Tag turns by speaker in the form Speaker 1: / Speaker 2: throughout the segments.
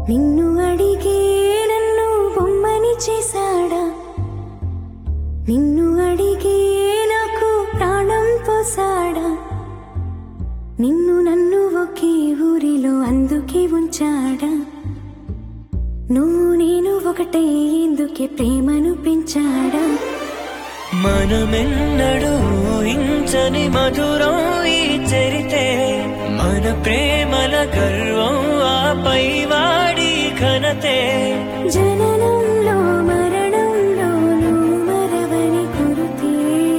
Speaker 1: నిన్ను అడిగే నన్ను బొమ్మని చేశాడా నిన్ను అడిగే నాకు ప్రాణం పోసాడా నిన్ను నన్ను ఒకే ఊరిలో అందుకే ఉంచాడా నువ్వు నేను ఒకటే ఎందుకే ప్రేమను పెంచాడా
Speaker 2: మనమెన్నడూ ఊహించని మధురం ఈ చరితే మన ప్రేమల గర్వం ఆపై వాడి ఘనతే
Speaker 1: జననంలో మరణంలో నువ్వు మరవని గురుతే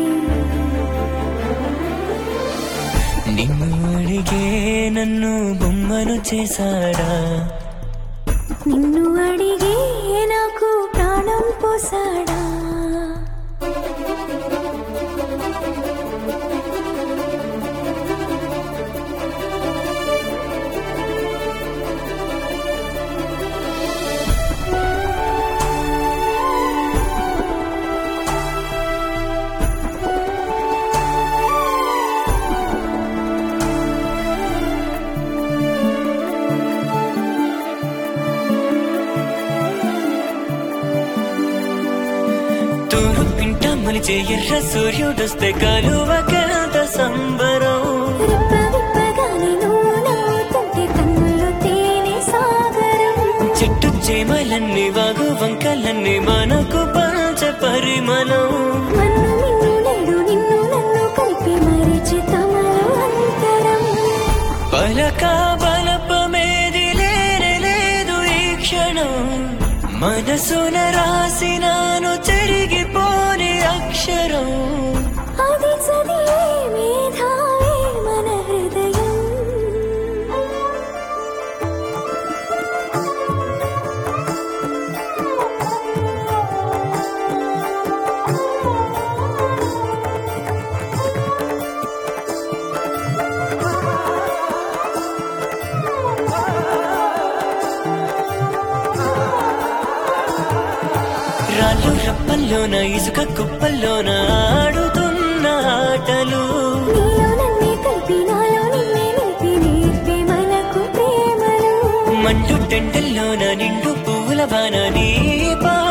Speaker 2: నిన్ను అడిగే నన్ను బొమ్మను చేశాడా
Speaker 1: నిన్ను అడిగే నాకు ప్రాణం పోసాడా
Speaker 2: తూరు పింట మలిచే ఎర్ర సూర్యుడొస్తే కలువకెంత సంబరం
Speaker 1: రెప్ప విప్పగానే నువ్వు నవ్వుతుంటే కన్నుల్లో తేనె సాగరం
Speaker 2: చెట్టు చేమలన్నీ వాగు వంకలన్నీ మనకు పంచ పరిమళం
Speaker 1: మన్ను మిన్ను నేడు నిన్ను నన్ను కలిపి మరిచి తమలో అంతరం
Speaker 2: పలక బలపమేది లేనే లేదు ఈ క్షణం మనసున రాసినాను చెరిగిపోని అక్షరం
Speaker 1: అది చదివే మేధావే మన హృదయం
Speaker 2: రాళ్ళు రప్పల్లోన ఇసుక కుప్పల్లోన ఆడుతున్న ఆటలు
Speaker 1: నీలో నన్నే కలిపి నాలో నిన్నే నిలిపి నేర్పే మనకు ప్రేమలు
Speaker 2: మండు టెంటల్లోన నిండు పువ్వుల వాన నీ పా